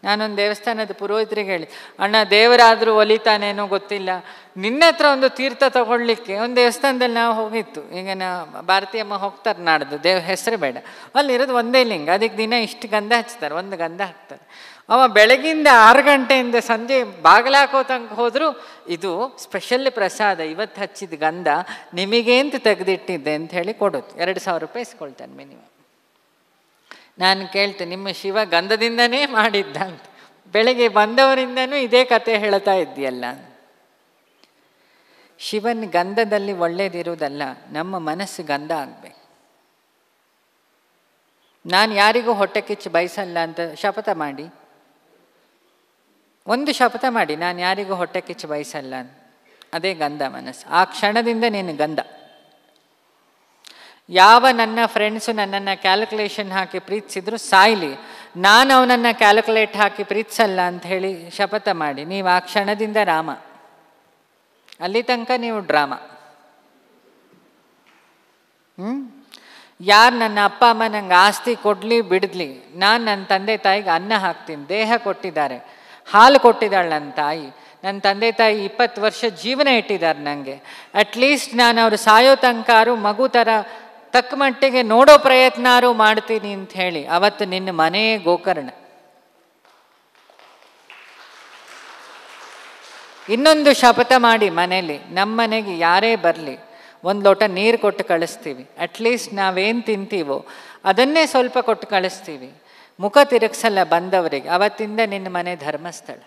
ನಾನೊಂದು ದೇವಸ್ಥಾನದ ಪುರೋಹಿತರಿಗೆ ಹೇಳಿ ಅಣ್ಣ ದೇವರಾದರೂ ಒಲಿತಾನೇನೋ ಗೊತ್ತಿಲ್ಲ ನಿನ್ನ ಹತ್ರ ಒಂದು ತೀರ್ಥ ತಗೊಳ್ಲಿಕ್ಕೆ ಒಂದು ದೇವಸ್ಥಾನದಲ್ಲಿ ನಾವು ಹೋಗಿತ್ತು ಈಗ ನಾ ಭಾರತೀಯಮ್ಮ ಹೋಗ್ತಾರೆ ನಾಡ್ದು ದೇವ ಹೆಸರು ಬೇಡ ಅಲ್ಲಿರೋದು ಒಂದೇ ಲಿಂಗ ಅದಕ್ಕೆ ದಿನ ಇಷ್ಟು ಗಂಧ ಹಚ್ತಾರೆ ಒಂದು ಗಂಧ ಹಾಕ್ತಾರೆ ಅವ ಬೆಳಗಿಂದ ಆರು ಗಂಟೆಯಿಂದ ಸಂಜೆ ಬಾಗಿಲಾಕೋ ತನಕ ಹೋದರೂ ಇದು ಸ್ಪೆಷಲ್ ಪ್ರಸಾದ ಇವತ್ತು ಹಚ್ಚಿದ ಗಂಧ ನಿಮಗೆ ಅಂತ ತೆಗೆದಿಟ್ಟಿದ್ದೆ ಅಂತ ಹೇಳಿ ಕೊಡೋದು ಎರಡು ಸಾವಿರ ರೂಪಾಯಿ ಇಸ್ಕೊಳ್ತಾನೆ ಮಿನಿಮಮ್ ನಾನು ಕೇಳ್ತೇನೆ ನಿಮ್ಮ ಶಿವ ಗಂಧದಿಂದನೇ ಮಾಡಿದ್ದ ಅಂತ ಬೆಳಗ್ಗೆ ಬಂದವರಿಂದನೂ ಇದೇ ಕತೆ ಹೇಳ್ತಾ ಇದ್ದೀಯಲ್ಲ ಶಿವನ್ ಗಂಧದಲ್ಲಿ ಒಳ್ಳೇದಿರುವುದಲ್ಲ ನಮ್ಮ ಮನಸ್ಸು ಗಂಧ ಆಗಬೇಕು ನಾನು ಯಾರಿಗೂ ಹೊಟ್ಟೆ ಕಿಚ್ಚು ಬಯಸಲ್ಲ ಅಂತ ಶಪಥ ಮಾಡಿ ಒಂದು ಶಪಥ ಮಾಡಿ ನಾನು ಯಾರಿಗೂ ಹೊಟ್ಟೆ ಕಿಚ್ಚು ಬಯಸಲ್ಲ ಅಂತ ಅದೇ ಗಂಧ ಮನಸ್ಸು ಆ ಕ್ಷಣದಿಂದ ನೀನು ಗಂಧ ಯಾವ ನನ್ನ ಫ್ರೆಂಡ್ಸು ನನ್ನನ್ನು ಕ್ಯಾಲ್ಕುಲೇಷನ್ ಹಾಕಿ ಪ್ರೀತಿಸಿದ್ರು ಸಾಯ್ಲಿ ನಾನು ಅವನನ್ನು ಕ್ಯಾಲ್ಕುಲೇಟ್ ಹಾಕಿ ಪ್ರೀತಿಸಲ್ಲ ಅಂತ ಹೇಳಿ ಶಪಥ ಮಾಡಿ ನೀವು ಆ ಕ್ಷಣದಿಂದ ರಾಮ ಅಲ್ಲಿ ತನಕ ನೀವು ಡ್ರಾಮಾ ಹ್ಞೂ ಯಾರು ನನ್ನ ಅಪ್ಪ ಅಮ್ಮ ನಂಗೆ ಆಸ್ತಿ ಕೊಡಲಿ ಬಿಡಲಿ ನಾನು ನನ್ನ ತಂದೆ ತಾಯಿಗೆ ಅನ್ನ ಹಾಕ್ತೀನಿ ದೇಹ ಕೊಟ್ಟಿದ್ದಾರೆ ಹಾಲು ಕೊಟ್ಟಿದ್ದಾಳೆ ನನ್ನ ತಾಯಿ ನನ್ನ ತಂದೆ ತಾಯಿ ಇಪ್ಪತ್ತು ವರ್ಷ ಜೀವನ ಇಟ್ಟಿದ್ದಾರೆ ನನಗೆ ಅಟ್ಲೀಸ್ಟ್ ನಾನು ಅವರು ಸಾಯೋ ತನಕಾರು ಮಗು ಥರ ತಕ್ಕ ಮಟ್ಟಿಗೆ ನೋಡೋ ಪ್ರಯತ್ನಾರು ಮಾಡ್ತೀನಿ ಅಂತ ಹೇಳಿ ಅವತ್ತು ನಿನ್ನ ಮನೆಯೇ ಗೋಕರ್ಣ ಇನ್ನೊಂದು ಶಪಥ ಮಾಡಿ ಮನೇಲಿ ನಮ್ಮ ಮನೆಗೆ ಯಾರೇ ಬರಲಿ ಒಂದು ಲೋಟ ನೀರು ಕೊಟ್ಟು ಕಳಿಸ್ತೀವಿ ಅಟ್ಲೀಸ್ಟ್ ನಾವೇನು ತಿಂತೀವೋ ಅದನ್ನೇ ಸ್ವಲ್ಪ ಕೊಟ್ಟು ಕಳಿಸ್ತೀವಿ ಮುಖ ತಿರುಗಿಸಲ್ಲ ಬಂದವರಿಗೆ ಅವತ್ತಿಂದ ನಿನ್ನ ಮನೆ ಧರ್ಮಸ್ಥಳ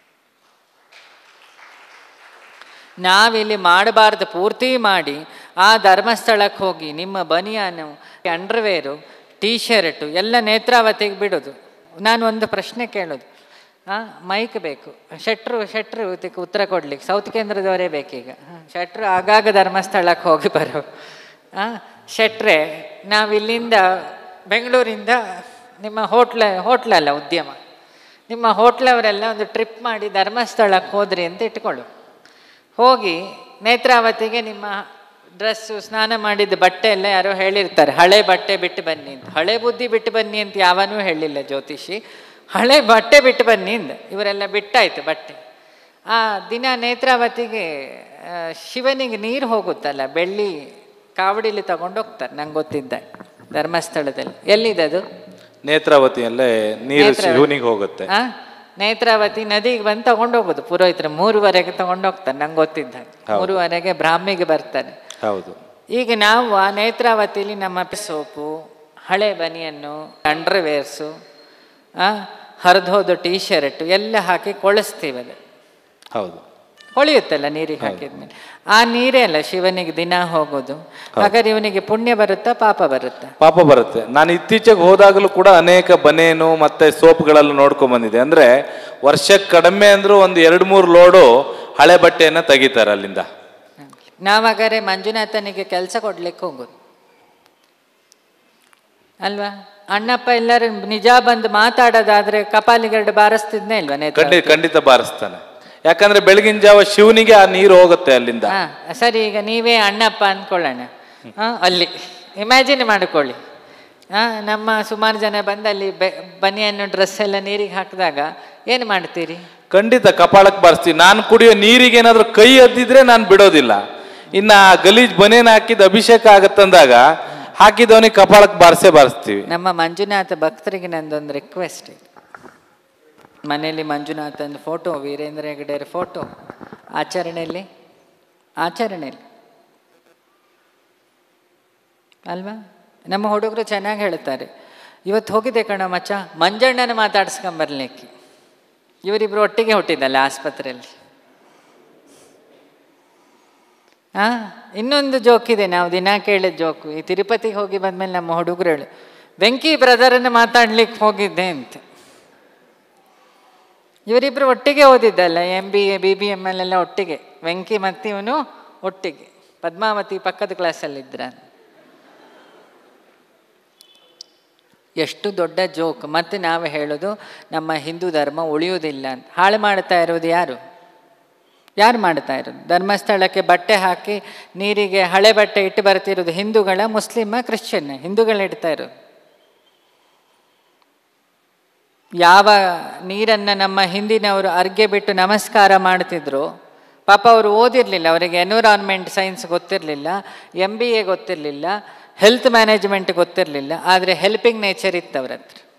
ನಾವಿಲ್ಲಿ ಮಾಡಬಾರ್ದು ಪೂರ್ತಿ ಮಾಡಿ ಆ ಧರ್ಮಸ್ಥಳಕ್ಕೆ ಹೋಗಿ ನಿಮ್ಮ ಬನಿಯಾನು ಅಂಡರ್ವೇರು ಟೀ ಶರ್ಟು ಎಲ್ಲ ನೇತ್ರಾವತಿಗೆ ಬಿಡೋದು ನಾನು ಒಂದು ಪ್ರಶ್ನೆ ಕೇಳೋದು ಹಾಂ ಮೈಕ್ ಬೇಕು ಶೆಟ್ರು ಶೆಟ್ರು ಇದಕ್ಕೆ ಉತ್ತರ ಕೊಡ್ಲಿಕ್ಕೆ ಸೌತ್ ಕೇಂದ್ರದವರೇ ಬೇಕೀಗ ಹಾಂ ಶೆಟ್ರು ಆಗಾಗ ಧರ್ಮಸ್ಥಳಕ್ಕೆ ಹೋಗಿ ಬರೋ ಹಾಂ ಶೆಟ್ರೆ ನಾವಿಲ್ಲಿಂದ ಬೆಂಗಳೂರಿಂದ ನಿಮ್ಮ ಹೋಟ್ಲ ಹೋಟ್ಲಲ್ಲ ಉದ್ಯಮ ನಿಮ್ಮ ಹೋಟ್ಲವರೆಲ್ಲ ಒಂದು ಟ್ರಿಪ್ ಮಾಡಿ ಧರ್ಮಸ್ಥಳಕ್ಕೆ ಹೋದ್ರಿ ಅಂತ ಇಟ್ಕೊಳ್ಳು ಹೋಗಿ ನೇತ್ರಾವತಿಗೆ ನಿಮ್ಮ ಡ್ರೆಸ್ಸು ಸ್ನಾನ ಮಾಡಿದ ಬಟ್ಟೆ ಎಲ್ಲ ಯಾರೋ ಹೇಳಿರ್ತಾರೆ ಹಳೆ ಬಟ್ಟೆ ಬಿಟ್ಟು ಬನ್ನಿ ಅಂತ ಹಳೆ ಬುದ್ಧಿ ಬಿಟ್ಟು ಬನ್ನಿ ಅಂತ ಯಾವನೂ ಹೇಳಿಲ್ಲ ಜ್ಯೋತಿಷಿ ಹಳೆ ಬಟ್ಟೆ ಬಿಟ್ಟು ಬನ್ನಿ ಅಂದ ಇವರೆಲ್ಲ ಬಿಟ್ಟಾಯ್ತು ಬಟ್ಟೆ ಆ ದಿನ ನೇತ್ರಾವತಿಗೆ ಆ, ಶಿವನಿಗೆ ನೀರು ಹೋಗುತ್ತಲ್ಲ ಬೆಳ್ಳಿ ಕಾವಡಿಲಿ ತಗೊಂಡೋಗ್ತಾರೆ ನಂಗೆ ಗೊತ್ತಿದ್ದ ಧರ್ಮಸ್ಥಳದಲ್ಲಿ ಎಲ್ಲಿದೆ ಅದು ನೇತ್ರಾವತಿಯಲ್ಲೇ ನೀರು ನೇತ್ರಾವತಿ. ಶಿವನಿಗೆ ಹೋಗುತ್ತೆ ಆ ನೇತ್ರಾವತಿ ನದಿಗೆ ಬಂದು ತಗೊಂಡೋಗೋದು ಪುರೋಹಿತರು ಮೂರುವರೆಗೆ ತಗೊಂಡೋಗ್ತಾರೆ ನಂಗೆ ಗೊತ್ತಿದ್ದ ಹೌದು. ಮೂರುವರೆಗೆ ಬ್ರಾಹ್ಮಿಗೆ ಬರ್ತಾರೆ ಹೌದು ಈಗ ನಾವು ಆ ನೇತ್ರಾವತಿಲಿ ನಮ್ಮ ಸೋಪು ಹಳೆ ಬನಿಯನ್ನು ಅಂಡರ್ವೇರ್ಸು ಹರಿದೋದು ಟೀ ಶರ್ಟು ಎಲ್ಲ ಹಾಕಿ ಕೊಳಿಸ್ತೀವಿ ಅದು ಹೌದು ಹೊಳೆಯುತ್ತಲ್ಲ ನೀರಿಗೆ ಹಾಕಿದ್ಮೇಲೆ ಆ ನೀರೇ ಅಲ್ಲ ಶಿವನಿಗೆ ದಿನ ಹೋಗೋದು ಹಾಗಾದ್ರೆ ಇವನಿಗೆ ಪುಣ್ಯ ಬರುತ್ತಾ ಪಾಪ ಬರುತ್ತಾ ಪಾಪ ಬರುತ್ತೆ ನಾನು ಇತ್ತೀಚೆಗೆ ಹೋದಾಗಲೂ ಕೂಡ ಅನೇಕ ಬನೇನು ಮತ್ತೆ ಸೋಪ್ಗಳೆಲ್ಲ ನೋಡ್ಕೊಂಡ್ ಬಂದಿದೆ ಅಂದ್ರೆ ವರ್ಷಕ್ಕೆ ಕಡಿಮೆ ಅಂದ್ರೂ ಒಂದು ಎರಡು ಮೂರು ಲೋಡು ಹಳೆ ಬಟ್ಟೆಯನ್ನ ತೆಗಿತಾರೆ ಅಲ್ಲಿಂದ ನಾವಾಗಾರೆ ಮಂಜುನಾಥನಿಗೆ ಕೆಲಸ ಕೊಡ್ಲಿಕ್ಕೆ ಹೋಗೋದು ಅಲ್ವಾ ಅಣ್ಣಪ್ಪ ಎಲ್ಲರೂ ನಿಜ ಬಂದು ಮಾತಾಡೋದಾದ್ರೆ ಕಪಾಲಿಗರಡು ಬಾರಿಸ್ತಿದ್ನೇ ಇಲ್ವಾ ನೇತ್ರ ಖಂಡಿತ ಖಂಡಿತ ಬಾರಿಸ್ತಾನೆ ಯಾಕಂದ್ರೆ ಬೆಳಗಿನ ಜಾವ ಶಿವನಿಗೆ ಆ ನೀರು ಹೋಗುತ್ತೆ ಅಲ್ಲಿಂದ ಹಾ ಸರಿ ಈಗ ನೀವೇ ಅಣ್ಣಪ್ಪ ಅಂದ್ಕೊಳ್ಳೋಣ ಹಾ ಅಲ್ಲಿ ಇಮ್ಯಾಜಿನ್ ಮಾಡಿಕೊಳ್ಳಿ ಹಾ ನಮ್ಮ ಸುಮಾರು ಜನ ಬಂದು ಅಲ್ಲಿ ಬೆ ಬನಿಯನ್ನು ಡ್ರೆಸ್ ಎಲ್ಲ ನೀರಿಗೆ ಹಾಕಿದಾಗ ಏನು ಮಾಡ್ತೀರಿ ಖಂಡಿತ ಕಪಾಳಕ್ಕೆ ಬಾರಿಸ್ತೀವಿ ನಾನು ಕುಡಿಯೋ ನೀರಿಗೆ ಏನಾದ್ರೂ ಕೈ ಅದ್ದಿದ್ರೆ ನಾನು ಬಿಡೋದಿಲ್ಲ ಇನ್ನ ಆ ಗಲೀಜ್ ಬನೇನ್ ಹಾಕಿದ ಅಭಿಷೇಕ ಆಗತ್ತಂದಾಗ ಹಾಕಿದವನಿಗೆ ಕಪಾಳಕ್ಕೆ ಬಾರಿಸೇ ಬಾರಿಸ್ತೀವಿ ನಮ್ಮ ಮಂಜುನಾಥ ಭಕ್ತರಿಗೆ ನಂದೊಂದು ರಿಕ್ವೆಸ್ಟ್ ಇದೆ ಮನೆಯಲ್ಲಿ ಮಂಜುನಾಥನ ಫೋಟೋ ವೀರೇಂದ್ರ ಹೆಗಡೆಯರ ಫೋಟೋ ಆಚರಣೆಯಲ್ಲಿ ಆಚರಣೆಯಲ್ಲಿ ಅಲ್ವಾ ನಮ್ಮ ಹುಡುಗರು ಚೆನ್ನಾಗಿ ಹೇಳ್ತಾರೆ ಇವತ್ತು ಹೋಗಿದೆ ಕಣ ಮಚ್ಚ ಮಂಜಣ್ಣನ ಮಾತಾಡ್ಸ್ಕೊಂಬರ್ಲಿಕ್ಕೆ ಇವರಿಬ್ರು ಒಟ್ಟಿಗೆ ಹುಟ್ಟಿದ್ದಲ್ಲ ಆಸ್ಪತ್ರೆಯಲ್ಲಿ ಹಾ ಇನ್ನೊಂದು ಜೋಕ್ ಇದೆ ನಾವು ದಿನ ಕೇಳಿದ ಜೋಕು ಈ ತಿರುಪತಿಗೆ ಹೋಗಿ ಬಂದ್ಮೇಲೆ ನಮ್ಮ ಹುಡುಗರು ಹೇಳು ವೆಂಕಿ ಬ್ರದರನ್ನು ಮಾತಾಡ್ಲಿಕ್ಕೆ ಹೋಗಿದ್ದೆ ಅಂತ ಇವರಿಬ್ರು ಒಟ್ಟಿಗೆ ಓದಿದ್ದಲ್ಲ M B A B B M L ಎಲ್ಲ ಒಟ್ಟಿಗೆ ವೆಂಕಿ ಮತ್ತು ಇವನು ಒಟ್ಟಿಗೆ ಪದ್ಮಾವತಿ ಪಕ್ಕದ ಕ್ಲಾಸಲ್ಲಿದ್ರ ಎಷ್ಟು ದೊಡ್ಡ ಜೋಕ್ ಮತ್ತೆ ನಾವು ಹೇಳೋದು ನಮ್ಮ ಹಿಂದೂ ಧರ್ಮ ಉಳಿಯೋದಿಲ್ಲ ಅಂತ ಹಾಳು ಮಾಡ್ತಾ ಇರೋದು ಯಾರು ಯಾರು ಮಾಡ್ತಾ ಇರೋದು ಧರ್ಮಸ್ಥಳಕ್ಕೆ ಬಟ್ಟೆ ಹಾಕಿ ನೀರಿಗೆ ಹಳೆ ಬಟ್ಟೆ ಇಟ್ಟು ಬರ್ತಿರೋದು ಹಿಂದೂಗಳ ಮುಸ್ಲಿಮ ಕ್ರಿಶ್ಚಿಯನ್ ಹಿಂದೂಗಳು ಇಡ್ತಾ ಇರೋದು ಯಾವ ನೀರನ್ನು ನಮ್ಮ ಹಿಂದಿನವರು ಅರ್ಗೆ ಬಿಟ್ಟು ನಮಸ್ಕಾರ ಮಾಡ್ತಿದ್ರು ಪಾಪ ಅವರು ಓದಿರಲಿಲ್ಲ ಅವರಿಗೆ ಎನ್ವಿರಾನ್ಮೆಂಟ್ ಸೈನ್ಸ್ ಗೊತ್ತಿರಲಿಲ್ಲ ಎಮ್ ಬಿ ಎ ಗೊತ್ತಿರಲಿಲ್ಲ ಹೆಲ್ತ್ ಮ್ಯಾನೇಜ್ಮೆಂಟ್ ಗೊತ್ತಿರಲಿಲ್ಲ ಆದರೆ ಹೆಲ್ಪಿಂಗ್ ನೇಚರ್ ಇತ್ತು ಅವ್ರ ಹತ್ರ